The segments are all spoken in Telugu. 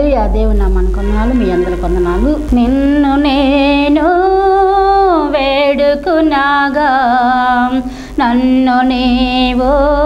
హల్లెలూయా దేవుని నామానికి వందనాలు మీ అందరి వందనాలు నిన్ను నేను వేడుకున్నాగా నన్ను నీవు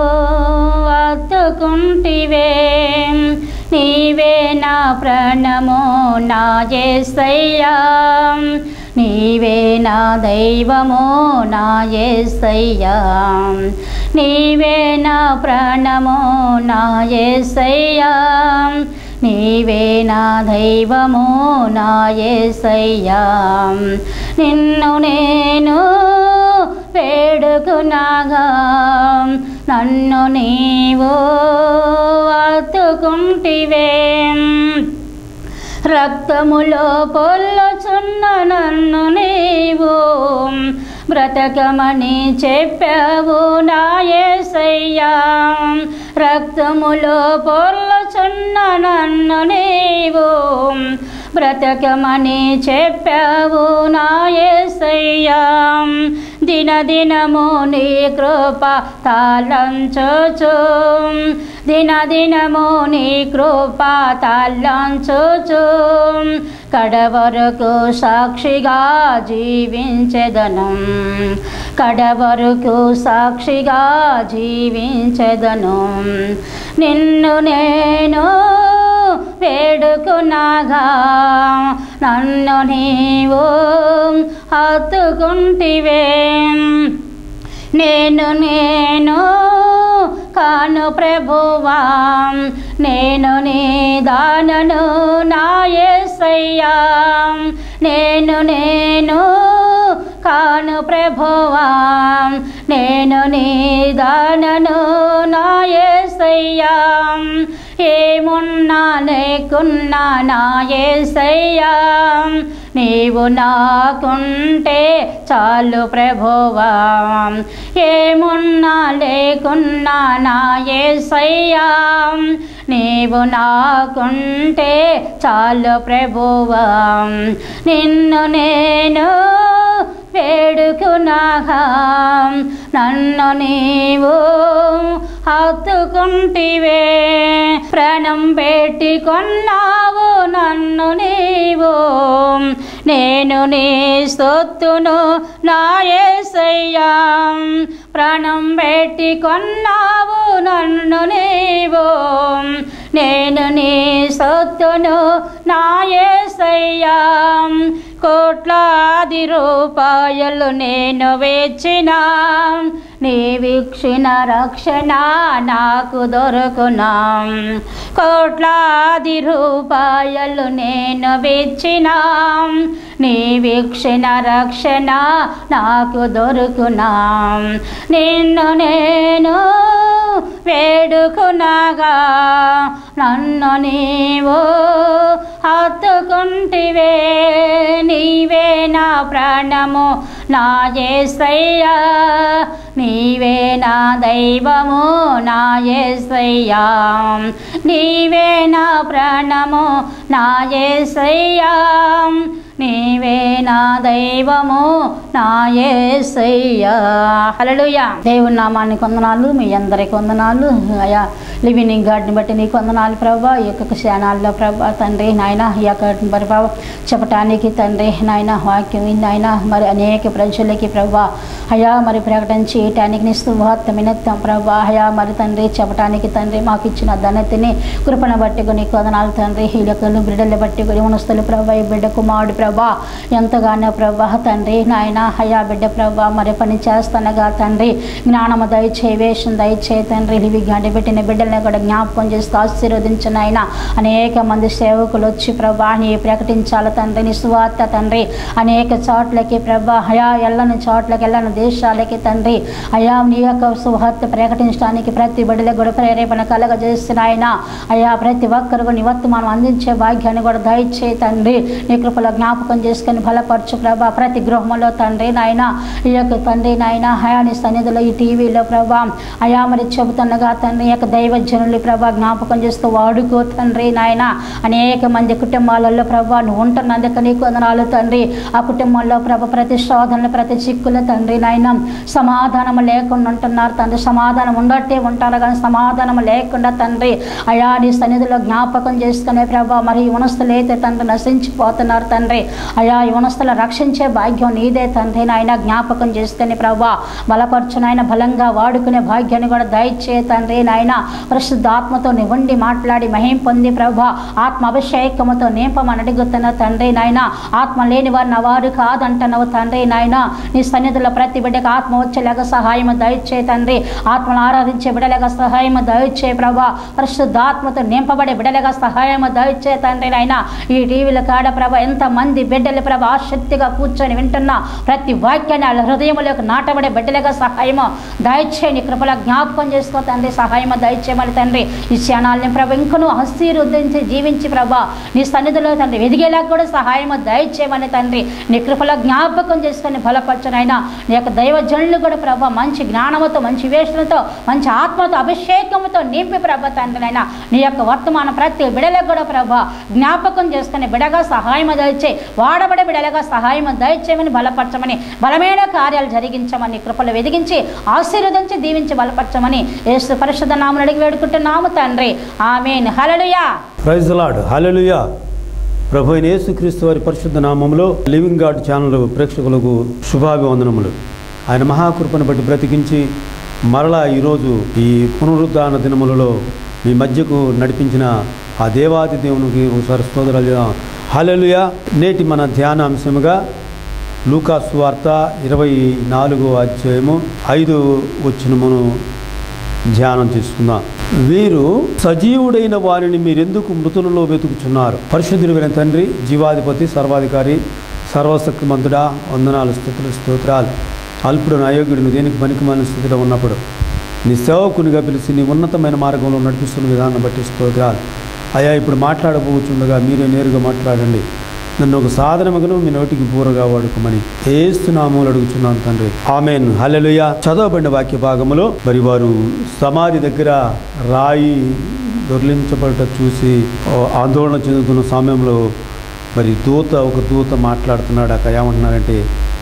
అత్తుకుంటివే నీవే నా ప్రాణము నా చేసయ్యా నీవే నా దైవము నా ఏసయ్యా నీవే నా ప్రాణము నా ఏసయ్యా నీవే నా దైవము నా ఏసయ్యా నిన్ను నేను వేడుకున్నాగా నన్ను నీవు అత్తుకుంటివే రక్తములో పొల్లచున్న నన్ను నీవు బ్రతకమని చెప్పావు నా యేసయ్యా రక్తములో పొల్లచున్న నన్ను నీవు బ్రతకమని చెప్పావు నా యేసయ్యా దినదినము నీ కృప తాళంచోచు దినదినము నీ కృప తాళంచోచు కడవరకు సాక్షిగా జీవించెదను కడవరకు సాక్షిగా జీవించెదను నిన్ను నేను వేడుకున్నాగా నన్ను నీవు హత్తుకుంటివే నేను నేను కాను ప్రభువా నేను నీ దానను నా యేసయ్యా నేను నేను కాను ప్రభువా నేను నీ దానను నా యేసయ్యా ఏమున్నా లేకున్నా నా యేసయ్యా నీవు నాకుంటే చాలు ప్రభువా ఏమున్నా లేకున్నా నా యేసయ్యా నీవు నాకుంటే చాలు ప్రభువా నిన్ను నేను వేడుకున్నాగా నన్ను నీవు హత్తుకుంటివే ప్రాణం పెట్టి కొన్నావు నన్ను నీవు నేను నీ సొత్తును నా యేసయ్యా ప్రాణం పెట్టి కొన్నావు నన్ను నీవు నేను నీ సొత్తును నా యేసయ్యా కోట్లాది రూపాయలు నేను వేచిన నీ వీక్షణ రక్షణ నాకు దొరుకునా కోట్లాది రూపాయలు నేను వెచ్చిన నీ వీక్షణ రక్షణ నాకు దొరుకునా నిన్ను నేను వేడుకునగా నన్ను నీవు హత్తుకుంటివే నీవే నా ప్రాణము నా ఏసయ్యా నీవే నా దైవము నా ఏసయ్యా నీవే నా ప్రాణము నా ఏసయ్యా నీవే నా దైవము నా ఏసయ్యా హల్లెలూయా దేవుని నామానికి వందనాలు మీ అందరికి వందనాలు అయా లివింగ్ గాడ్ని బట్టి నీకు వందనాలు ప్రభా ఈ యొక్క క్షణాల్లో ప్రభా తండ్రి నాయన ఈ యొక్క ప్రభావం చెప్పటానికి తండ్రి నాయన వాక్యం నాయన మరి అనేక ప్రజలకి ప్రభా అయా మరి ప్రకటన చేయటానికి నీ శుభార్తమైన ప్రభా అయా మరి తండ్రి చెప్పటానికి తండ్రి మాకు ఇచ్చిన ధనతిని కృపను బట్టి నీకు వందనాలు తండ్రి ఈ యొక్క బిడ్డలు బట్టి ఉనస్తులు ప్రభా ఈ బిడ్డ కుమారుడు ప్రభా ఎంతగానో ప్రభా తండ్రి నాయన అయా బిడ్డ ప్రభా మరి పని చేస్తానగా తండ్రి జ్ఞానము దయచే వేషం దయచే తండ్రి ఇవి గంట పెట్టిన బిడ్డల్ని కూడా జ్ఞాపకం చేస్తూ ఆశీర్వదించిన ఆయన అనేక మంది సేవకులు వచ్చి ప్రభా నీ ప్రకటించాలి తండ్రి నీ సువార్త తండ్రి అనేక చోట్లకి ప్రభా అయా ఎల్లని చోట్లకి ఎల్లని దేశాలకి తండ్రి అయా నీ యొక్క సువార్త ప్రకటించడానికి ప్రతి బిడ్డలకు కూడా ప్రేరేపణ కలగజేసిన ఆయన అయా ప్రతి ఒక్కరు కూడా నీ వర్తమానం అందించే భాగ్యాన్ని కూడా దయచే తండ్రి నీ కృపలో జ్ఞాపకం జ్ఞాపకం చేసుకొని బలపరచు ప్రభా ప్రతి గృహంలో తండ్రి నాయన ఈ యొక్క తండ్రి నాయన హయాని సన్నిధిలో ఈ టీవీలో ప్రభా అయా మరి చెబుతుండగా తండ్రి ఈ యొక్క దైవజనులు ప్రభా జ్ఞాపకం చేస్తూ వాడుకో తండ్రి నాయన అనేక మంది కుటుంబాలలో ప్రభా నువ్వు ఉంటున్నందుకు నీకు వందనాలు తండ్రి ఆ కుటుంబంలో ప్రభ ప్రతి శోధనలు ప్రతి చిక్కుల తండ్రి నాయన సమాధానం లేకుండా ఉంటున్నారు తండ్రి సమాధానం ఉండట్టే ఉంటారు కానీ సమాధానం లేకుండా తండ్రి అయా నీ సన్నిధిలో జ్ఞాపకం చేసుకునే ప్రభా మరి యువనస్తులైతే తండ్రి నశించిపోతున్నారు తండ్రి అయా యువనస్తుల రక్షించే భాగ్యం నీదే తండ్రి నాయన జ్ఞాపకం చేసుకుని ప్రభా బలపరచు నాయన బలంగా వాడుకునే భాగ్యాన్ని కూడా దయచే తండ్రి నాయన పరిశుద్ధాత్మతో నివండి మాట్లాడి మహిం పొంది ప్రభా ఆత్మ అభిషేకముతో నింపమని అడుగుతున్న తండ్రి నాయన ఆత్మ లేని వారు నా వారు కాదంటున్నావు తండ్రి నాయన నీ సన్నిధిలో ప్రతి బిడ్డకు ఆత్మ వచ్చేలాగా సహాయం దయచే తండ్రి ఆత్మను ఆరాధించే బిడలేగా సహాయం దయచే ప్రభా పరిశుద్ధాత్మతో నింపబడే బిడలేగా సహాయం దయచే తండ్రి నాయన ఈ టీవీల కాడ ప్రభ ఎంతమంది బిడ్డలు ప్రభ ఆసక్తిగా కూర్చొని వింటున్న ప్రతి వాక్యాన్ని వాళ్ళ హృదయంలోకి నాటబడే బిడ్డలుగా సహాయము దయచేయని కృపల జ్ఞాపకం చేసుకో తండ్రి సహాయము దయచేయమని తండ్రి ఈ క్షణాలని ప్రభ ఇంకను ఆశీర్వదించి జీవించి ప్రభా నీ సన్నిధిలో తండ్రి ఎదిగేలా కూడా సహాయము దయచేయమని తండ్రి నీ కృపల జ్ఞాపకం చేసుకొని బలపరచునైనా నీ యొక్క దైవజనులు కూడా ప్రభా మంచి జ్ఞానముతో మంచి వేషలతో మంచి ఆత్మతో అభిషేకముతో నింపి ప్రభ తండ్రినైనా నీ యొక్క వర్తమానం ప్రతి బిడలకు కూడా ప్రభా జ్ఞాపకం చేసుకుని బిడగా సహాయం దయచే వాడబడే బిడలుగా సహాయం దయచేయమని బలపరచమని బలమైన కార్యాలు జరిగించమని కృపలు వెదిగించి ఆశీర్వదించి దీవించి బలపరచమని యేసు పరిశుద్ధ నామని అడిగి వేడుకుంటున్నాము తండ్రి amen hallelujah praise lord hallelujah ప్రభు అయిన యేసుక్రీస్తు వారి పరిశుద్ధ నామంలో లివింగ్ గాడ్ ఛానల్ ప్రేక్షకులకు శుభాభివందనములు ఆయన మహాకృపను బట్టి బ్రతికించి మరలా ఈరోజు ఈ పునరుద్ధాన దినములలో మీ మధ్యకు నడిపించిన ఆ దేవాది దేవునికి ఒకసారి స్తోత్రాలు హల్లెలూయా నేటి మన ధ్యానాంశముగా లూకాసు వార్త ఇరవై నాలుగో అధ్యాయము ఐదు వచ్చినమును ధ్యానం చేసుకుందాం వీరు సజీవుడైన వారిని మీరెందుకు మృతులలో వెతుకుచున్నారు పరిశుద్ధుడైన తండ్రి జీవాధిపతి సర్వాధికారి సర్వశక్తిమంతుడా వందనాలు స్థుతులు స్తోత్రాలు అల్పుడు అయోగ్యుడిని దేనికి పనికిమాలిన స్థితిలో ఉన్నప్పుడు నీ సేవకునిగా పిలిచి నీ ఉన్నతమైన మార్గంలో నడిపిస్తున్న విధానం బట్టి స్తోత్రాలు అయా ఇప్పుడు మాట్లాడబోచుండగా మీరే నేరుగా మాట్లాడండి నన్ను ఒక సాధనముగాను మీ నోటికి పూరగా వాడుకోమని ఏస్తున్నామూలు అడుగుచున్నాను తండ్రి ఆమెన్ హల్లెలూయ చదవబడిన వాక్య భాగములో మరి వారు సమాధి దగ్గర రాయి దొర్లించబడట చూసి ఓ ఆందోళన చెందుతున్న సమయంలో మరి దూత ఒక దూత మాట్లాడుతున్నాడు అక్కడ ఏమంటున్నారంటే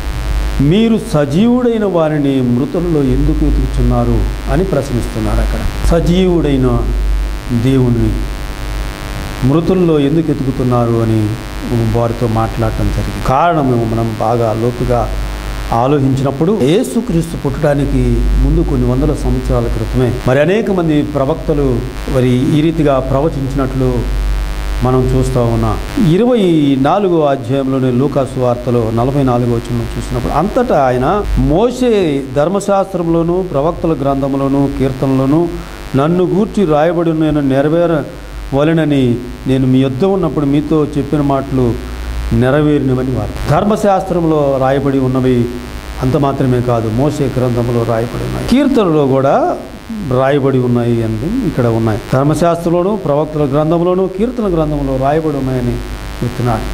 మీరు సజీవుడైన వారిని మృతులలో ఎందుకు వెతుకుతున్నారు అని ప్రశ్నిస్తున్నారు అక్కడ సజీవుడైన దేవుణ్ణి మృతుల్లో ఎందుకు ఎతుకుతున్నారు అని వారితో మాట్లాడటం జరిగింది కారణం మనం బాగా లోతుగా ఆలోచించినప్పుడు యేసుక్రీస్తు పుట్టడానికి ముందు కొన్ని వందల సంవత్సరాల క్రితమే మరి అనేక మంది ప్రవక్తలు మరి ఈ రీతిగా ప్రవచించినట్లు మనం చూస్తూ ఉన్నాం ఇరవై నాలుగో అధ్యాయంలోని లూకాసు వార్తలో నలభై నాలుగో వచ్చిన చూసినప్పుడు అంతటా ఆయన మోసే ధర్మశాస్త్రంలోను ప్రవక్తల గ్రంథంలోను కీర్తనలోను నన్ను గూర్చి రాయబడి నేను నెరవేర వలనని నేను మీ యొద్ద ఉన్నప్పుడు మీతో చెప్పిన మాటలు నెరవేరినవని వారు ధర్మశాస్త్రంలో రాయబడి ఉన్నవి అంత మాత్రమే కాదు మోసే గ్రంథంలో రాయబడి ఉన్నాయి కీర్తనలో కూడా రాయబడి ఉన్నాయి అని ఇక్కడ ఉన్నాయి ధర్మశాస్త్రంలోను ప్రవక్తల గ్రంథంలోను కీర్తన గ్రంథంలో రాయబడి ఉన్నాయని చెప్తున్నాడు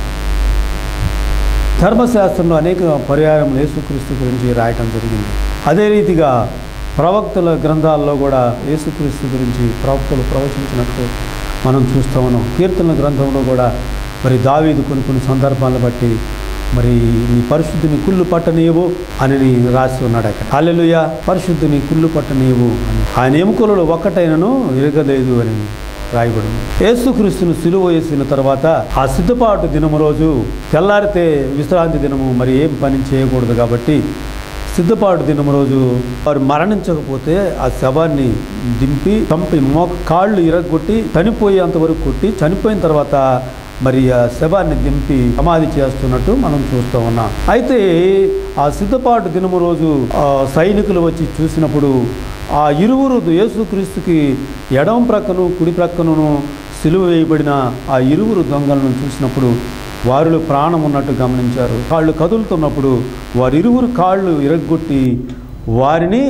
ధర్మశాస్త్రంలో అనేక పర్యాయం యేసుక్రీస్తు గురించి రాయటం జరిగింది అదే రీతిగా ప్రవక్తల గ్రంథాల్లో కూడా యేసుక్రీస్తు గురించి ప్రవక్తలు ప్రవచించినట్లు మనం చూస్తూ ఉన్నాం కీర్తన గ్రంథంలో కూడా మరి దావీదు కొన్ని కొన్ని సందర్భాలను బట్టి మరి నీ పరిశుద్ధిని కుళ్ళు పట్టనీయవు అని రాసి ఉన్నాడు అక్కడ అల్లెలుయ పరిశుద్ధిని కుళ్ళు పట్టనీయవు అని ఆయన ఎముకలలో ఒక్కటైనను ఇరగలేదు అని రాయబడి యేసుక్రీస్తును సిలువ వేసిన తర్వాత ఆ సిద్ధపాటు దినము రోజు తెల్లారితే విశ్రాంతి దినము మరి ఏం పని చేయకూడదు కాబట్టి సిద్ధపాటు దినం రోజు వారు మరణించకపోతే ఆ శవాన్ని దింపి చంపి మో కాళ్ళు ఇరగొట్టి చనిపోయేంత వరకు కొట్టి చనిపోయిన తర్వాత మరి ఆ శవాన్ని దింపి సమాధి చేస్తున్నట్టు మనం చూస్తూ ఉన్నాం అయితే ఆ సిద్ధపాటు దినము రోజు ఆ సైనికులు వచ్చి చూసినప్పుడు ఆ ఇరువురు యేసుక్రీస్తుకి ఎడమ ప్రక్కను కుడి ప్రక్కను సిలువ వేయబడిన ఆ ఇరువురు దొంగలను చూసినప్పుడు వారిలో ప్రాణం ఉన్నట్టు గమనించారు కాళ్ళు కదులుతున్నప్పుడు వారిరువురు కాళ్ళు ఇరగ్గొట్టి వారిని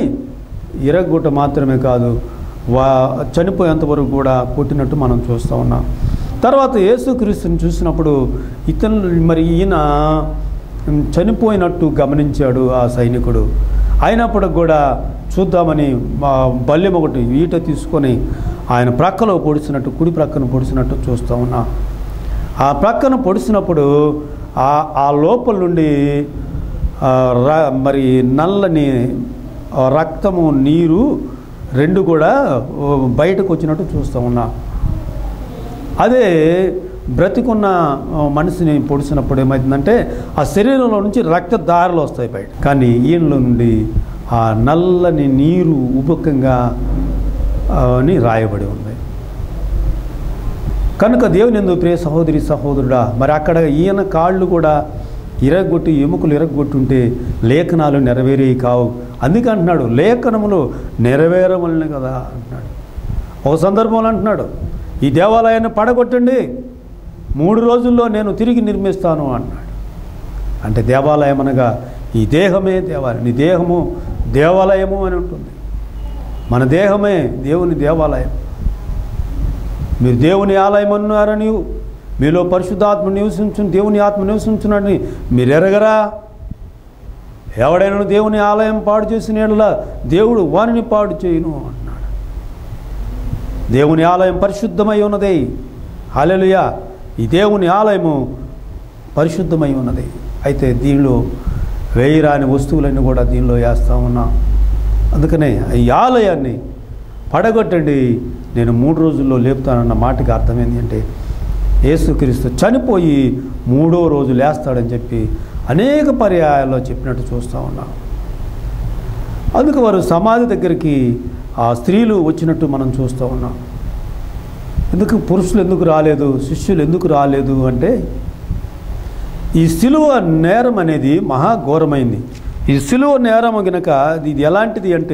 ఇరగ్గొట్ట మాత్రమే కాదు వా చనిపోయేంత వరకు కూడా కొట్టినట్టు మనం చూస్తూ ఉన్నాం తర్వాత యేసుక్రీస్తుని చూసినప్పుడు ఇతను మరి ఈయన చనిపోయినట్టు గమనించాడు ఆ సైనికుడు అయినప్పటికి కూడా చూద్దామని మా బల్యం ఒకటి ఈట తీసుకొని ఆయన ప్రక్కలో పొడిచినట్టు కుడి ప్రక్కన పొడిచినట్టు చూస్తూ ఉన్నా ఆ ప్రక్కన పొడిచినప్పుడు ఆ ఆ లోపల నుండి ఆ, ర- మరి నల్లని ఆ, రక్తము నీరు రెండు కూడా ఓ, బయటకు వచ్చినట్టు చూస్తూ ఉన్నా అదే బ్రతికున్న ఆ, మనిషిని పొడిచినప్పుడు ఏమవుతుందంటే ఆ శరీరంలో నుంచి రక్త దారులు వస్తాయి బయట కానీ ఈయనలో నుండి ఆ నల్లని నీరు ఉబకంగా ఆ, అని రాయబడి ఉంది కనుక దేవుని ఎందు ప్రియ సహోదరి సహోదరుడా మరి అక్కడ ఈయన కాళ్ళు కూడా ఇరగొట్టి ఎముకలు ఇరగొట్టుంటే లేఖనాలు నెరవేరేవి కావు అందుకే అంటున్నాడు లేఖనములు నెరవేరవలనే కదా అంటున్నాడు ఒక సందర్భంలో అంటున్నాడు ఈ దేవాలయాన్ని పడగొట్టండి మూడు రోజుల్లో నేను తిరిగి నిర్మిస్తాను అన్నాడు అంటే దేవాలయం అనగా ఈ దేహమే దేవాలయం నీ దేహము దేవాలయము అని ఉంటుంది మన దేహమే దేవుని దేవాలయం మీరు దేవుని ఆలయం అన్నారని మీలో పరిశుద్ధాత్మ నివసించు దేవుని ఆత్మ నివసించునని మీరు ఎరగరా ఎవడైనా దేవుని ఆలయం పాడు చేసిన యెడల దేవుడు వారిని పాడు చేయును అన్నాడు దేవుని ఆలయం పరిశుద్ధమై ఉన్నది హల్లెలూయా ఈ దేవుని ఆలయము పరిశుద్ధమై ఉన్నది అయితే దీనిలో వేయరాని వస్తువులన్నీ కూడా దీనిలో వేస్తూ ఉన్నాం అందుకనే ఈ ఆలయాన్ని పడగొట్టండి నేను మూడు రోజుల్లో లేపుతానన్న మాటకి అర్థం ఏంటంటే యేసుక్రీస్తు చనిపోయి మూడో రోజు లేస్తాడని చెప్పి అనేక పర్యాయాల్లో చెప్పినట్టు చూస్తూ ఉన్నాం అందుకు వారు సమాధి దగ్గరికి ఆ స్త్రీలు వచ్చినట్టు మనం చూస్తూ ఉన్నాం ఎందుకు పురుషులు ఎందుకు రాలేదు శిష్యులు ఎందుకు రాలేదు అంటే ఈ సిలువ నేరం అనేది మహాఘోరమైంది ఈ సిలువ నేరం గనక ఇది ఎలాంటిది అంటే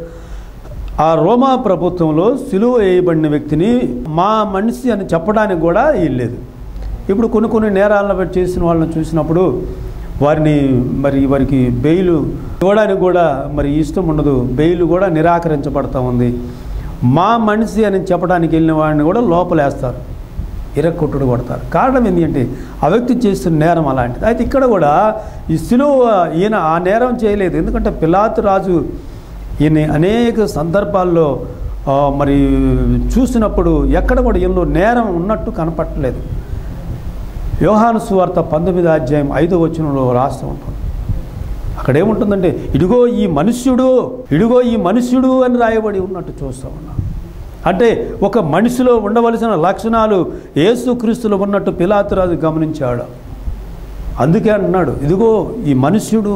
ఆ రోమా ప్రభుత్వంలో సిలువ వేయబడిన వ్యక్తిని మా మనిషి అని చెప్పడానికి కూడా వీల్లేదు ఇప్పుడు కొన్ని కొన్ని నేరాలను బట్టి చేసిన వాళ్ళని చూసినప్పుడు వారిని మరి వారికి బెయిల్ ఇవ్వడానికి కూడా మరి ఇష్టం ఉండదు బెయిల్ కూడా నిరాకరించబడతా ఉంది మా మనిషి అని చెప్పడానికి వెళ్ళిన వాడిని కూడా లోపలేస్తారు ఇరక్కొట్టుడు కొడతారు కారణం ఏంటి అంటే ఆ వ్యక్తి చేస్తున్న నేరం అలాంటిది అయితే ఇక్కడ కూడా ఈ సిలువ ఈయన ఆ నేరం చేయలేదు ఎందుకంటే పిలాతు రాజు ఈయన అనేక సందర్భాల్లో ఆ, మరి చూసినప్పుడు ఎక్కడ కూడా ఈయనలో నేరం ఉన్నట్టు కనపట్టలేదు యోహాను సువార్త పంతొమ్మిది అధ్యాయం ఐదో వచనంలో రాస్తూ ఉంటుంది అక్కడ ఏముంటుందంటే ఇదిగో ఈ మనుష్యుడు ఇదిగో ఈ మనుష్యుడు అని రాయబడి ఉన్నట్టు చూస్తూ ఉన్నాం అంటే ఒక మనిషిలో ఉండవలసిన లక్షణాలు యేసుక్రీస్తులో ఉన్నట్టు పిలాతురాజు గమనించాడు అందుకే అంటున్నాడు ఇదిగో ఈ మనుష్యుడు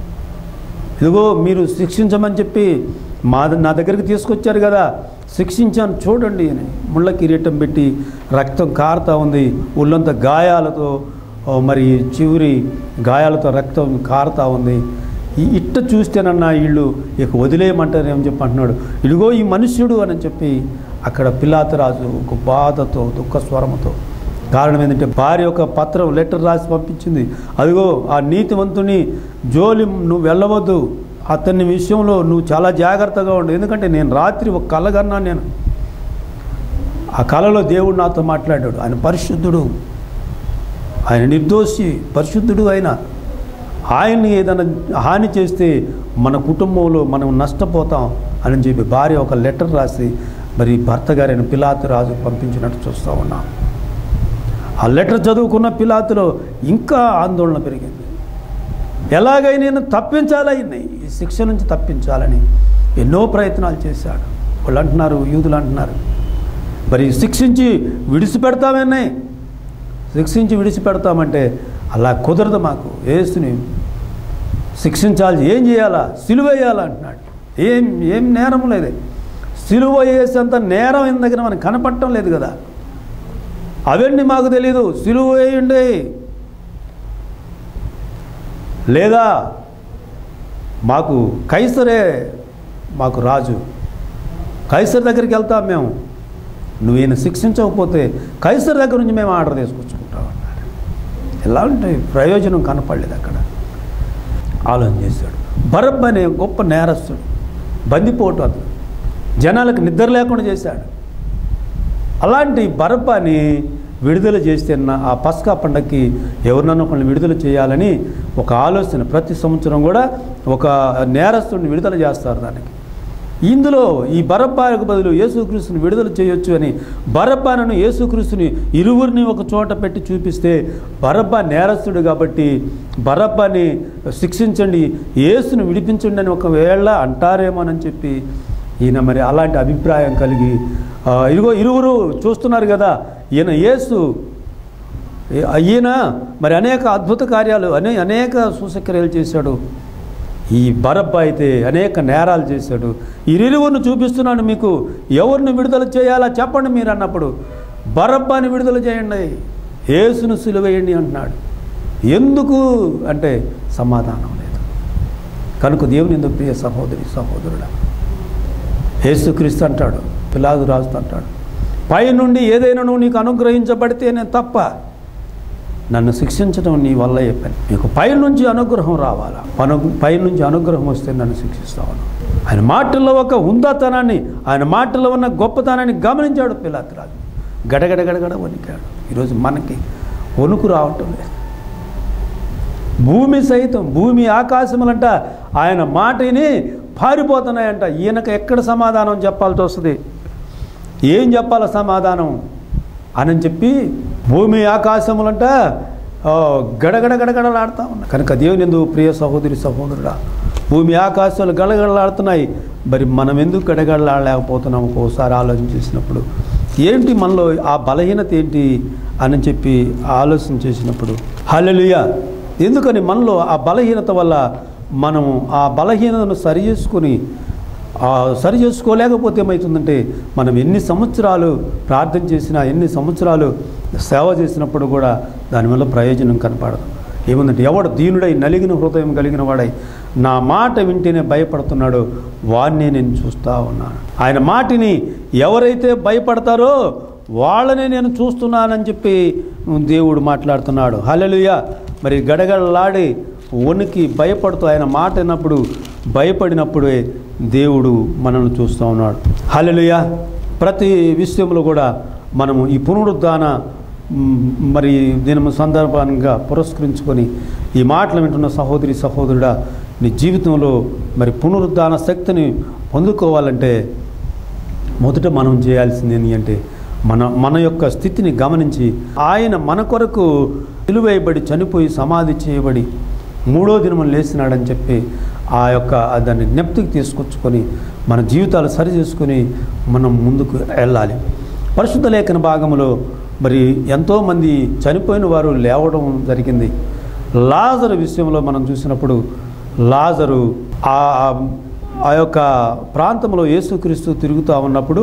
ఇదిగో మీరు శిక్షించమని చెప్పి మా నా దగ్గరికి తీసుకొచ్చారు కదా శిక్షించాను చూడండి అని ముళ్ళ కిరీటం పెట్టి రక్తం కారుతా ఉంది ఒళ్ళంతా గాయాలతో ఓ మరి చివరి గాయాలతో రక్తం కారుతా ఉంది ఈ ఇట్ట చూస్తేనన్నా వీళ్ళు ఇక వదిలేయమంటారేమని చెప్పి అంటున్నాడు ఇదిగో ఈ మనుష్యుడు అని చెప్పి అక్కడ పిల్లాతరాజు ఒక బాధతో దుఃఖ స్వరముతో కారణం ఏంటంటే భార్య ఒక పత్రం లెటర్ రాసి పంపించింది అదిగో ఆ నీతివంతుని జోలి నువ్వు వెళ్ళవద్దు అతని విషయంలో నువ్వు చాలా జాగ్రత్తగా ఉండు ఎందుకంటే నేను రాత్రి ఒక కళ కన్నాను నేను ఆ కళలో దేవుడు నాతో మాట్లాడాడు ఆయన పరిశుద్ధుడు ఆయన నిర్దోషి పరిశుద్ధుడు ఆయన ఆయన్ని ఏదైనా హాని చేస్తే మన కుటుంబంలో మనం నష్టపోతాం అని చెప్పి భార్య ఒక లెటర్ రాసి మరి భర్త గారైన పిలాతు రాజు పంపించినట్టు చూస్తూ ఉన్నాం ఆ లెటర్ చదువుకున్న పిలాతులో ఇంకా ఆందోళన పెరిగింది ఎలాగైనా నేను తప్పించాలని ఈ శిక్ష నుంచి తప్పించాలని ఎన్నో ప్రయత్నాలు చేశాడు వాళ్ళు అంటున్నారు యూదులు అంటున్నారు మరి శిక్షించి విడిచిపెడతామేనే శిక్షించి విడిచిపెడతామంటే అలా కుదరదు మాకు ఏసుని శిక్షించాలి ఏం చేయాలా సిలువ వేయాలా అంటున్నాడు ఏం ఏం నేరం లేదే సిలువ వేసేంత నేరం అయిన దగ్గర మనకు కనపడటం లేదు కదా అవన్నీ మాకు తెలీదు సిలువ వేయండి లేదా మాకు కైసరే మాకు రాజు కైసర్ దగ్గరికి వెళ్తాం మేము నువ్వు ఈయన శిక్షించకపోతే కైసర్ దగ్గర నుంచి మేము ఆర్డర్ తీసుకొచ్చుకుంటాం అన్నాడు ఎలాంటి ప్రయోజనం కనపడలేదు అక్కడ ఆలోచన చేశాడు బరబ్ అనే గొప్ప నేరస్తుడు బందిపోటు అతను జనాలకు నిద్ర లేకుండా చేశాడు అలాంటి బరబ్బాని విడుదల చేస్తే నా- ఆ పస్కా పండగకి ఎవరినన్నా ఒకరిని విడుదల చేయాలని ఒక ఆలోచన ప్రతి సంవత్సరం కూడా ఒక నేరస్తుడిని విడుదల చేస్తారు దానికి ఇందులో ఈ బరబ్బాకు బదులు యేసుక్రీస్తుని విడుదల చేయొచ్చు అని బరబ్బాను యేసుక్రీస్తుని ఇరువురిని ఒక చోట పెట్టి చూపిస్తే బరబ్బా నేరస్తుడు కాబట్టి బరబ్బాని శిక్షించండి యేసుని విడిపించండి అని ఒకవేళ అంటారేమోనని చెప్పి ఈయన మరి అలాంటి అభిప్రాయం కలిగి ఆ, ఇదిగో ఇరువురు చూస్తున్నారు కదా ఈయన యేసు ఏ- ఈయన మరి అనేక అద్భుత కార్యాలు అనే అనేక సూచక్రియలు చేశాడు ఈ బరబ్బ అయితే అనేక నేరాలు చేశాడు ఇరువురిని చూపిస్తున్నాను మీకు ఎవరిని విడుదల చేయాలా చెప్పండి మీరు అన్నప్పుడు బరబ్బాని విడుదల చేయండి యేసును సిలువేయండి అంటున్నాడు ఎందుకు అంటే సమాధానం లేదు కనుక దేవుని ఎందుకు ప్రియ సహోదరి సహోదరుడా యేసుక్రీస్తు అంటాడు పిలాదు రాజు అంటాడు పై నుండి ఏదైనా నువ్వు నీకు అనుగ్రహించబడితేనే తప్ప నన్ను శిక్షించడం నీ వల్ల చెప్పాను నీకు పై నుంచి అనుగ్రహం రావాలా అను పై నుంచి అనుగ్రహం వస్తే నన్ను శిక్షిస్తాను ఆయన మాటల్లో ఒక ఉందాతనాన్ని ఆయన మాటల్లో ఉన్న గొప్పతనాన్ని గమనించాడు పిలాతురాజు గడగడ గడగడ వణికాడు ఈరోజు మనకి వణుకు రావటం లేదు భూమి సైతం భూమి ఆకాశములంట ఆయన మాటని పారిపోతున్నాయంట ఈయనకు ఎక్కడ సమాధానం చెప్పాల్సి వస్తుంది ఏం చెప్పాల సమాధానం అని చెప్పి భూమి ఆకాశములంట ఆ, గడగడ గడగడలాడుతూ ఉన్నాయి కనుక దేవుని ఎందుకు ప్రియ సహోదరి సహోదరుడా భూమి ఆకాశాలు గడగడలాడుతున్నాయి మరి మనం ఎందుకు గడగడలాడలేకపోతున్నాం ఒక్కోసారి ఆలోచన చేసినప్పుడు ఏంటి మనలో ఆ బలహీనత ఏంటి అని చెప్పి ఆలోచన చేసినప్పుడు హల్లెలూయ ఎందుకని మనలో ఆ బలహీనత వల్ల మనము ఆ బలహీనతను సరి చేసుకొని ఆ సరి చేసుకోలేకపోతే ఏమవుతుందంటే మనం ఎన్ని సంవత్సరాలు ప్రార్థన చేసినా ఎన్ని సంవత్సరాలు సేవ చేసినప్పుడు కూడా దానివల్ల ప్రయోజనం కనపడదు ఏముందంటే ఎవడు దీనుడై నలిగిన హృదయం కలిగిన వాడై నా మాట వింటేనే భయపడుతున్నాడో వాడినే నేను చూస్తూ ఉన్నాను ఆయన మాటిని ఎవరైతే భయపడతారో వాళ్ళనే నేను చూస్తున్నానని చెప్పి దేవుడు మాట్లాడుతున్నాడు హల్లెలూయా మరి గడగడలాడి వణికి భయపడుతూ ఆయన మాట విన్నప్పుడు భయపడినప్పుడే దేవుడు మనల్ని చూస్తూ ఉన్నాడు హల్లెలూయా ప్రతి విషయంలో కూడా మనము ఈ పునరుద్ధాన మ్, మరి దినము సందర్భంగా పురస్కరించుకొని ఈ మాటలు వింటున్న సహోదరి సహోదరుడా నీ జీవితంలో మరి పునరుద్ధాన శక్తిని పొందుకోవాలంటే మొదట మనం చేయాల్సింది ఏంటి అంటే మన మన యొక్క స్థితిని గమనించి ఆయన మన కొరకు నిలువేయబడి చనిపోయి సమాధి చేయబడి మూడో దినం లేచినాడని చెప్పి ఆ యొక్క దాన్ని జ్ఞప్తికి తీసుకొచ్చుకొని మన జీవితాలు సరి చేసుకొని మనం ముందుకు వెళ్ళాలి పరిశుద్ధ లేఖన భాగంలో మరి ఎంతోమంది చనిపోయిన వారు లేవడం జరిగింది లాజరు విషయంలో మనం చూసినప్పుడు లాజరు ఆ ఆ యొక్క ప్రాంతంలో యేసుక్రీస్తు తిరుగుతూ ఉన్నప్పుడు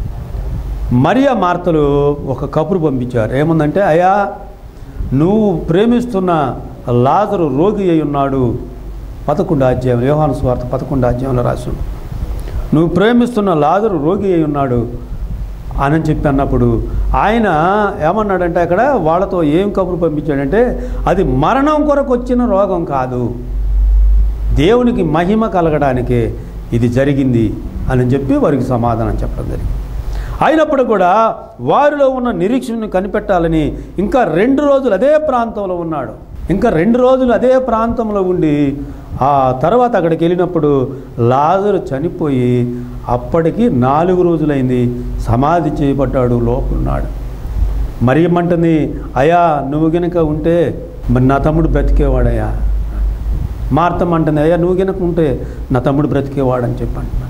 మరియా మార్తలు ఒక కబురు పంపించారు ఏముందంటే అయ్యా నువ్వు ప్రేమిస్తున్న లాజరు రోగి అయి ఉన్నాడు పదకొండు అధ్యాయం యోహాను స్వార్థ పదకొండు అధ్యాయంలో రాసి నువ్వు ప్రేమిస్తున్న లాజరు రోగి అయి ఉన్నాడు అని చెప్పి అన్నప్పుడు ఆయన ఏమన్నాడంటే అక్కడ వాళ్ళతో ఏం కబురు పంపించాడంటే అది మరణం కొరకు వచ్చిన రోగం కాదు దేవునికి మహిమ కలగడానికే ఇది జరిగింది అని చెప్పి వారికి సమాధానం చెప్పడం జరిగింది అయినప్పుడు కూడా వారిలో ఉన్న నిరీక్షణను కనిపెట్టాలని ఇంకా రెండు రోజులు అదే ప్రాంతంలో ఉన్నాడు ఇంకా రెండు రోజులు అదే ప్రాంతంలో ఉండి ఆ తర్వాత అక్కడికి వెళ్ళినప్పుడు లాజరు చనిపోయి అప్పటికి నాలుగు రోజులైంది సమాధి చేయబడ్డాడు లోపలున్నాడు మరి ఏమంటుంది అయ్యా నువ్వు గనుక ఉంటే మరి నా తమ్ముడు బ్రతికేవాడయ్యా మార్తమంటుంది అయ్యా నువ్వు గనుక ఉంటే నా తమ్ముడు బ్రతికేవాడని చెప్పి అంటున్నాడు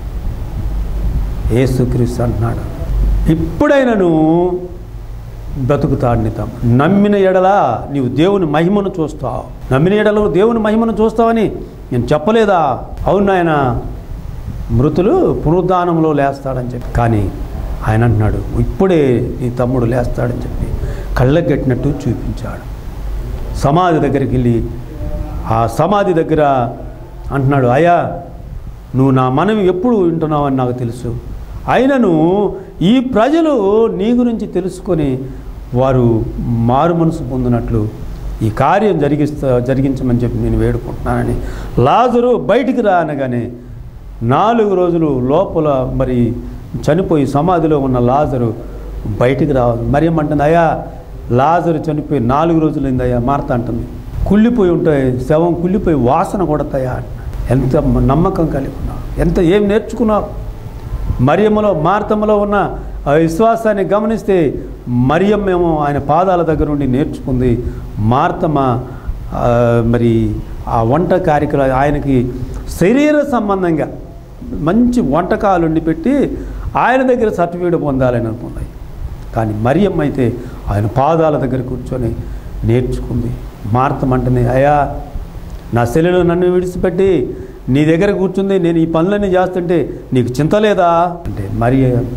ఏసుక్రీస్తు అంటున్నాడు ఇప్పుడైనను బ్రతుకుతాడు నీ తమ్ముడు నమ్మిన ఎడలా నీవు దేవుని మహిమను చూస్తావు నమ్మిన ఎడల దేవుని మహిమను చూస్తావని నేను చెప్పలేదా అవును నాయన మృతులు పునరుద్ధానంలో లేస్తాడని చెప్పి కానీ ఆయన అంటున్నాడు ఇప్పుడే నీ తమ్ముడు లేస్తాడని చెప్పి కళ్ళకు కట్టినట్టు చూపించాడు సమాధి దగ్గరికి వెళ్ళి ఆ సమాధి దగ్గర అంటున్నాడు అయ్యా నువ్వు నా మనవి ఎప్పుడు వింటున్నావని నాకు తెలుసు అయినను ఈ ప్రజలు నీ గురించి తెలుసుకొని వారు మారు మనసు పొందినట్లు ఈ కార్యం జరిగిస్తా జరిగించమని చెప్పి నేను వేడుకుంటున్నానని లాజరు బయటికి రా అనగానే నాలుగు రోజులు లోపల మరి చనిపోయి సమాధిలో ఉన్న లాజరు బయటికి రావాలి మరి ఏమంటుంది అయ్యా లాజరు చనిపోయి నాలుగు రోజులైందయ్యా మార్త అంటుంది కుళ్ళిపోయి ఉంటాయి శవం కుళ్ళిపోయి వాసన కొడతాయా ఎంత నమ్మకం కలిగి ఉన్నావు ఎంత ఏం నేర్చుకున్నావు మరియమ్మలో మార్తమ్మలో ఉన్న ఆ విశ్వాసాన్ని గమనిస్తే మరియమ్మేమో ఆయన పాదాల దగ్గర నుండి నేర్చుకుంది మార్తమ్మ ఆ, మరి ఆ వంట కార్యక్రమం ఆయనకి శరీర సంబంధంగా మంచి వంటకాలు వండి పెట్టి ఆయన దగ్గర సర్టిఫికేట్ పొందాలని అనుకుంది కానీ మరియమ్మ అయితే ఆయన పాదాల దగ్గర కూర్చొని నేర్చుకుంది మార్తమంటనే అయా నా సెల్లులో నన్ను విడిచిపెట్టి నీ దగ్గర కూర్చుంది నేను ఈ పనులన్నీ చేస్తుంటే నీకు చింత లేదా అంటే మరి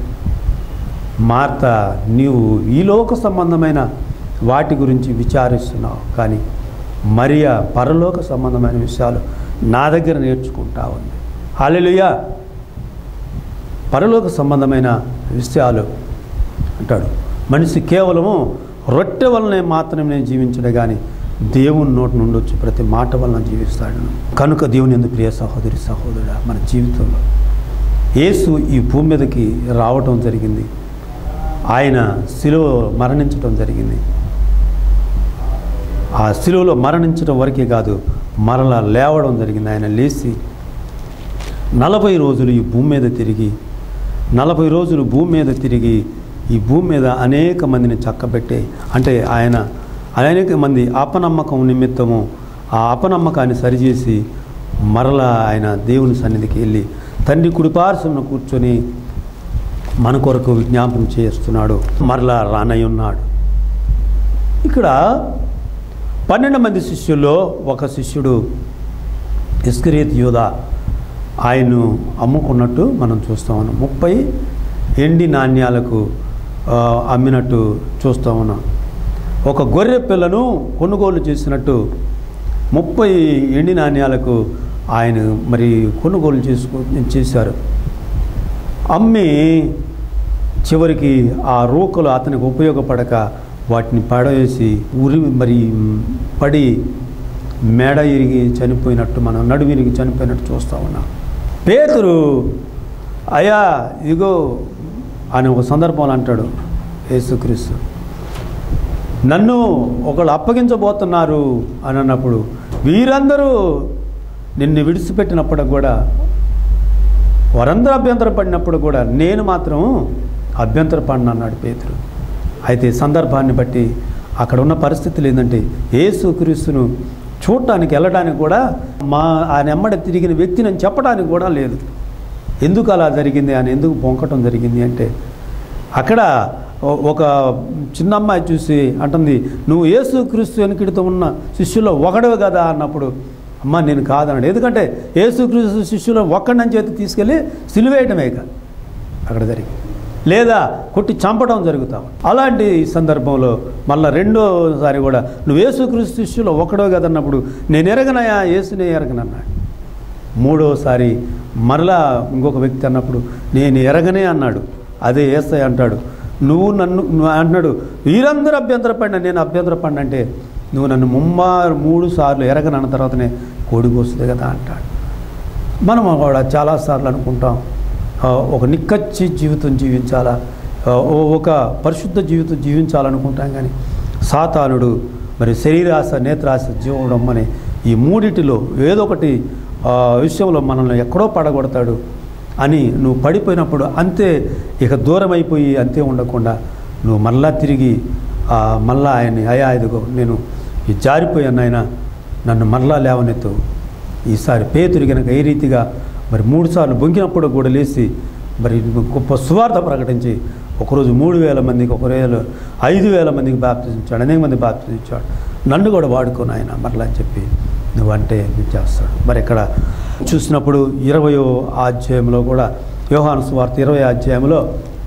మార్త నీవు ఈ లోక సంబంధమైన వాటి గురించి విచారిస్తున్నావు కానీ మరియా పరలోక సంబంధమైన విషయాలు నా దగ్గర నేర్చుకుంటా ఉంది హాలెలుయా పరలోక సంబంధమైన విషయాలు అంటాడు మనిషి కేవలము రొట్టె వలనే మాత్రమే జీవించడు కానీ దేవుని నోటి నుండి వచ్చి ప్రతి మాట వలన జీవిస్తాడు కనుక దేవుని ఎందు ప్రియ సహోదరి సహోదరుడా మన జీవితంలో యేసు ఈ భూమి మీదకి రావటం జరిగింది ఆయన శిలువ మరణించటం జరిగింది ఆ శిలువలో మరణించడం వరకే కాదు మరలా లేవడం జరిగింది ఆయన లేచి నలభై రోజులు ఈ భూమి మీద తిరిగి నలభై రోజులు భూమి మీద తిరిగి ఈ భూమి మీద అనేక మందిని చక్కబెట్టే అంటే ఆయన అనేక మంది అపనమ్మకం నిమిత్తము ఆ అపనమ్మకాన్ని సరిచేసి మరలా ఆయన దేవుని సన్నిధికి వెళ్ళి తండ్రి కుడిపార్శ్వమున కూర్చొని మన కొరకు విజ్ఞాపన చేస్తున్నాడు మరలా రానయ్య ఉన్నాడు ఇక్కడ పన్నెండు మంది శిష్యుల్లో ఒక శిష్యుడు ఇస్కరీత్ యూదా ఆయన్ను అమ్ముకున్నట్టు మనం చూస్తూ ఉన్నాం ముప్పై ఎండి నాణ్యాలకు ఆ, అమ్మినట్టు చూస్తూ ఉన్నాం ఒక గొర్రె పిల్లను కొనుగోలు చేసినట్టు ముప్పై ఎండి నాణ్యాలకు ఆయన మరి కొనుగోలు చేసుకో చేశారు అమ్మి చివరికి ఆ రూకలు అతనికి ఉపయోగపడక వాటిని పడవేసి ఉరి మరి పడి మెడ ఇరిగి చనిపోయినట్టు మనం నడుము ఇరిగి చనిపోయినట్టు చూస్తూ ఉన్నాం పేతురు అయ్యా ఇదిగో అని ఒక సందర్భంలో అంటాడు యేసుక్రీస్తు నన్ను ఒకళ్ళు అప్పగించబోతున్నారు అని అన్నప్పుడు వీరందరూ నిన్ను విడిచిపెట్టినప్పుడు కూడా వారందరూ అభ్యంతరపడినప్పుడు కూడా నేను మాత్రం అభ్యంతరపడిన అన్నాడు పేతురు అయితే సందర్భాన్ని బట్టి అక్కడ ఉన్న పరిస్థితులు ఏంటంటే యేసు క్రీస్తును చూడటానికి వెళ్ళడానికి కూడా మా ఆయన ఎమ్మడ తిరిగిన వ్యక్తిని అని చెప్పడానికి కూడా లేదు ఎందుకు అలా జరిగింది అని ఎందుకు పొంకటం జరిగింది అంటే అక్కడ ఒ- ఒక చిన్న అమ్మాయి చూసి అంటుంది నువ్వు యేసు క్రీస్తు వెనుకడితో ఉన్న శిష్యుల్లో ఒకడవి కదా అన్నప్పుడు అమ్మ నేను కాదన్నాడు ఎందుకంటే యేసు క్రీస్తు శిష్యులో ఒక్కడిని చేతి తీసుకెళ్ళి సిలువేయటమే ఇక అక్కడ జరిగింది లేదా కొట్టి చంపడం జరుగుతాం అలాంటి సందర్భంలో మళ్ళీ రెండోసారి కూడా నువ్వు యేసుక్రీస్తు శిష్యులో ఒకడో కదన్నప్పుడు నేను ఎరగనయా యేసునే ఎరగనన్నాడు మూడోసారి మరలా ఇంకొక వ్యక్తి అన్నప్పుడు నేను ఎరగనే అన్నాడు అదే ఏసై అంటాడు నువ్వు నన్ను నువ్వు అంటున్నాడు వీరందరూ అభ్యంతరపడిన నేను అభ్యంతరపడిన అంటే నువ్వు నన్ను ముమ్మారు మూడు సార్లు ఎరగనన్న తర్వాతనే కోడికి వస్తుంది కదా అంటాడు మనం కూడా చాలాసార్లు అనుకుంటాం ఆ, ఒక నిక్కచ్చి జీవితం జీవించాలా ఆ, ఓ- ఒక పరిశుద్ధ జీవితం జీవించాలనుకుంటాం కానీ సాతానుడు మరి శరీరాశ నేత్రాశ జీవడం అనే ఈ మూడిటిలో ఏదో ఒకటి ఆ, విషయంలో మనల్ని ఎక్కడో పడగొడతాడు అని నువ్వు పడిపోయినప్పుడు అంతే ఇక దూరం అయిపోయి అంతే ఉండకుండా నువ్వు మళ్ళా తిరిగి ఆ, మళ్ళా ఆయన్ని అయా ఇదిగో నేను ఈ జారిపోయాను ఆయన నన్ను మరలా లేవనెత్తు ఈసారి పేతురు కనుక ఏ రీతిగా మరి మూడు సార్లు బొంకినప్పుడు కూడా లేచి మరి గొప్ప సువార్త ప్రకటించి ఒకరోజు మూడు వేల మందికి ఒక వేల ఐదు వేల మందికి బాప్తించాడు అనేక మంది బాప్తించాడు నన్ను కూడా వాడుకొని ఆయన మరలా అని చెప్పి నువ్వంటే నువ్వు చేస్తాడు మరి ఇక్కడ చూసినప్పుడు ఇరవయో అధ్యాయంలో కూడా యోహాను సువార్త ఇరవై అధ్యాయంలో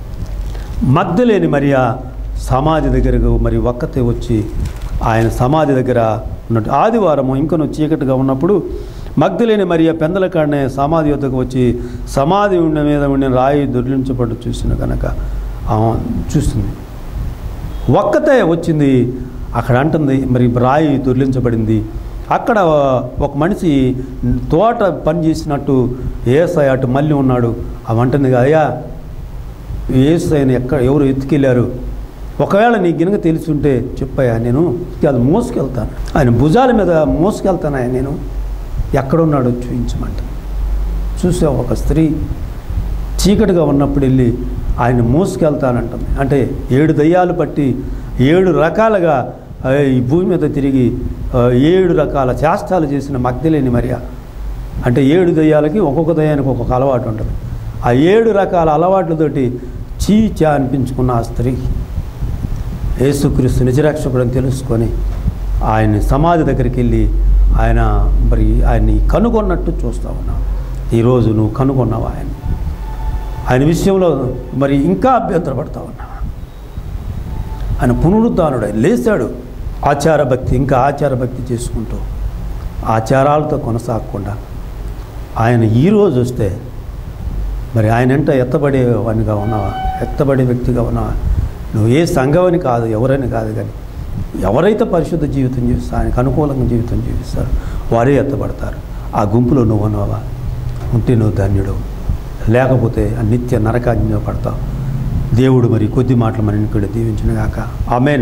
మగ్ధలేని మరియా సమాధి దగ్గరకు మరి ఒక్కతే వచ్చి ఆయన సమాధి దగ్గర ఉన్నట్టు ఆదివారము ఇంకను చీకటిగా ఉన్నప్పుడు మగ్ధలేని మరియా పెందల కాడనే సమాధి వద్దకు వచ్చి సమాధి ఉండ మీద ఉండిన రాయి దొర్లించబడి చూసిన కనుక ఆమె చూస్తుంది ఒక్కతే వచ్చింది అక్కడ అంటుంది మరి రాయి దొర్లించబడింది అక్కడ ఒక మనిషి తోట పని చేసినట్టు ఏసాయి అటు మళ్ళీ ఉన్నాడు ఆమె అంటుంది అయ్యా ఏసైని ఎక్కడ ఎవరు ఎత్తుకెళ్ళారు ఒకవేళ నీ గినక తెలిసి ఉంటే చెప్పాయా నేను అది మోసుకెళ్తాను ఆయన భుజాల మీద మోసుకెళ్తాను ఆయన నేను ఎక్కడున్నాడో చూపించమంట చూసా ఒక స్త్రీ చీకటిగా ఉన్నప్పుడు వెళ్ళి ఆయన మోసుకెళ్తానంటుంది అంటే ఏడు దయ్యాలు పట్టి ఏడు రకాలుగా ఆ, ఈ భూమి మీద తిరిగి ఆ, ఏడు రకాల చేష్టాలు చేసిన మగ్ధలేని మరియా అంటే ఏడు దయ్యాలకి ఒక్కొక్క దయ్యానికి ఒక్కొక్క అలవాటు ఉంటుంది ఆ ఏడు రకాల అలవాట్లతోటి చీచా అనిపించుకున్న ఆ స్త్రీ యేసుక్రీస్తు నిజరక్షకుడని తెలుసుకొని ఆయన సమాధి దగ్గరికి వెళ్ళి ఆయన మరి ఆయన్ని కనుగొన్నట్టు చూస్తూ ఉన్నావు ఈరోజు నువ్వు కనుగొన్నావు ఆయన ఆయన విషయంలో మరి ఇంకా అభ్యంతరపడతా ఉన్నావా ఆయన పునరుద్ధానుడు ఆయన లేచాడు ఆచార భక్తి ఇంకా ఆచార భక్తి చేసుకుంటూ ఆచారాలతో కొనసాగకుండా ఆయన ఈరోజు వస్తే మరి ఆయన ఎంట ఎత్తబడే వానిగా ఉన్నావా ఎత్తబడే వ్యక్తిగా ఉన్నావా నువ్వు ఏ సంఘమని కాదు ఎవరైనా కాదు కానీ ఎవరైతే పరిశుద్ధ జీవితం జీవిస్తారు ఆయనకు అనుకూలంగా జీవితం జీవిస్తారు వారే ఎత్తబడతారు ఆ గుంపులో నువ్వు ఉన్నావా ఉంటే నువ్వు ధన్యుడు లేకపోతే ఆ నిత్య నరకాజ్ఞ పడతావు దేవుడు మరి కొద్ది మాటలు మన ఇక్కడ దీవించిన గాక ఆమెన్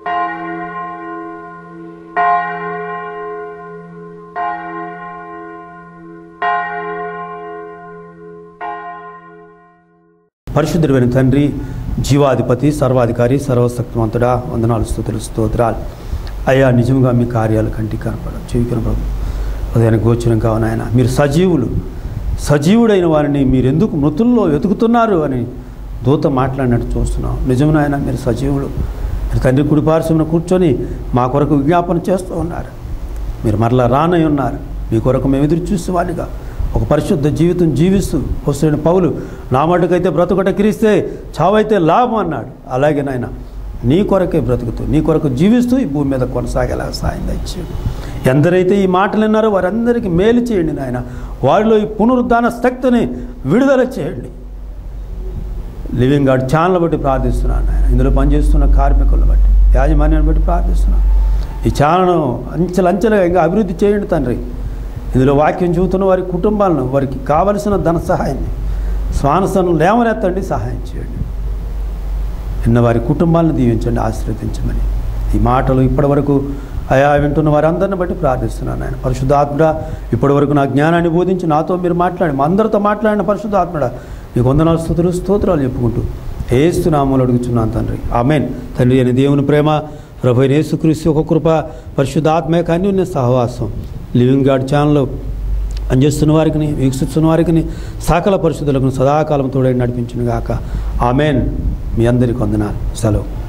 పరిశుద్ధుడైన తండ్రి జీవాధిపతి సర్వాధికారి సర్వశక్తివంతుడా వందనాలు స్థుతులు స్తోత్రాలు అయ్యా నిజంగా మీ కార్యాలు కంటికి కనపడ చెవి కనపడదు ఉదయానికి గోచరం కావు నాయన మీరు సజీవులు సజీవుడైన వారిని మీరు ఎందుకు మృతుల్లో వెతుకుతున్నారు అని దూత మాట్లాడినట్టు చూస్తున్నాం నిజం నాయన మీరు సజీవులు మీరు తండ్రి కుడిపార్శ్వమున కూర్చొని మా కొరకు విజ్ఞాపన చేస్తూ ఉన్నారు మీరు మరలా రానై ఉన్నారు మీ కొరకు మేము ఎదురు చూసేవాడిగా ఒక పరిశుద్ధ జీవితం జీవిస్తూ వస్తున్న పౌలు నా మటుకైతే బ్రతుకట క్రీస్తే చావైతే లాభం అన్నాడు అలాగే నాయన నీ కొరకే బ్రతుకుతూ నీ కొరకు జీవిస్తూ ఈ భూమి మీద కొనసాగేలా సాయం దయచేయండి ఎందరైతే ఈ మాటలు విన్నారో వారందరికీ మేలు చేయండి నాయన వారిలో ఈ పునరుద్ధాన శక్తిని విడుదల చేయండి లివింగ్ గార్డ్ ఛానల్ బట్టి ప్రార్థిస్తున్నాను నాయన ఇందులో పనిచేస్తున్న కార్మికులను బట్టి యాజమాన్యాన్ని బట్టి ప్రార్థిస్తున్నాను ఈ ఛానల్ను అంచెలంచెలుగా ఇంకా అభివృద్ధి చేయండి తండ్రి ఇందులో వాక్యం చూస్తున్న వారి కుటుంబాలను వారికి కావలసిన ధన సహాయాన్ని శ్వానసను లేవనెత్తండి సహాయం చేయండి నిన్న వారి కుటుంబాలను దీవించండి ఆశీర్వదించమని ఈ మాటలు ఇప్పటి వరకు అయా వింటున్న వారందరిని బట్టి ప్రార్థిస్తున్నాను ఆయన పరిశుద్ధాత్మడ ఇప్పటి వరకు నా జ్ఞానాన్ని బోధించి నాతో మీరు మాట్లాడి మా అందరితో మాట్లాడిన పరిశుద్ధాత్మడ నీకు వందనాలు స్థుతులు స్తోత్రాలు చెప్పుకుంటూ ఏస్తున్నామూలు అడుగుచున్నాను తండ్రి ఆమెన్ తండ్రి అని దేవుని ప్రేమ ప్రభు అయిన యేసుక్రీస్తు ఒక కృప పరిశుద్ధాత్మ యొక్క అన్యోన్య సహవాసం లివింగ్ గార్డ్ ఛానల్లో పనిచేస్తున్న వారికి వీక్షిస్తున్న వారికి సకల పరిశుద్ధులకు సదాకాలం తోడై నడిపించును గాక ఆమెన్ మీ అందరికి వందనాలు సెలవు